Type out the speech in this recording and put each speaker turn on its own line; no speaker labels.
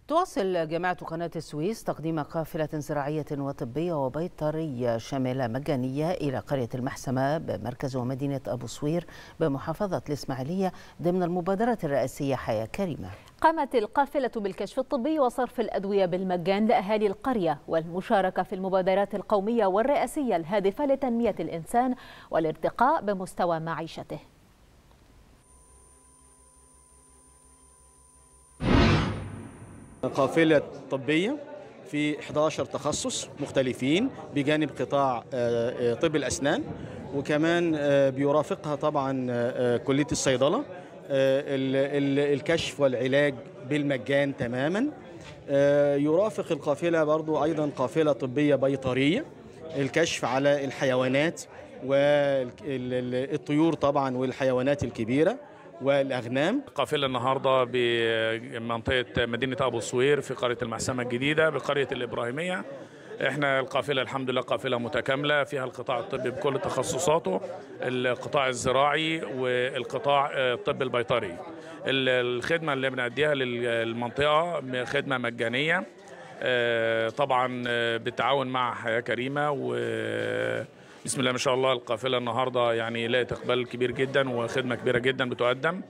تواصل جامعة قناة السويس تقديم قافلة زراعية وطبية وبيطرية شاملة مجانية إلى قرية المحسمة بمركز ومدينة أبو صوير بمحافظة الإسماعيلية ضمن المبادرة الرئاسية حياة كريمة
قامت القافلة بالكشف الطبي وصرف الأدوية بالمجان لأهالي القرية والمشاركة في المبادرات القومية والرئاسية الهادفة لتنمية الإنسان والارتقاء بمستوى معيشته
قافلة طبية في 11 تخصص مختلفين بجانب قطاع طب الأسنان وكمان بيرافقها طبعا كلية الصيدلة الكشف والعلاج بالمجان تماما يرافق القافلة برضو أيضا قافلة طبية بيطرية الكشف على الحيوانات والطيور طبعا والحيوانات الكبيره والاغنام
قافله النهارده بمنطقه مدينه ابو صوير في قريه المحسمه الجديده بقريه الابراهيميه احنا القافله الحمد لله قافله متكامله فيها القطاع الطبي بكل تخصصاته القطاع الزراعي والقطاع الطب البيطري الخدمه اللي بنأديها للمنطقه خدمه مجانيه طبعا بالتعاون مع حياه كريمه و بسم الله ما شاء الله القافله النهارده يعني لقت اقبال كبير جدا وخدمه كبيره جدا بتقدم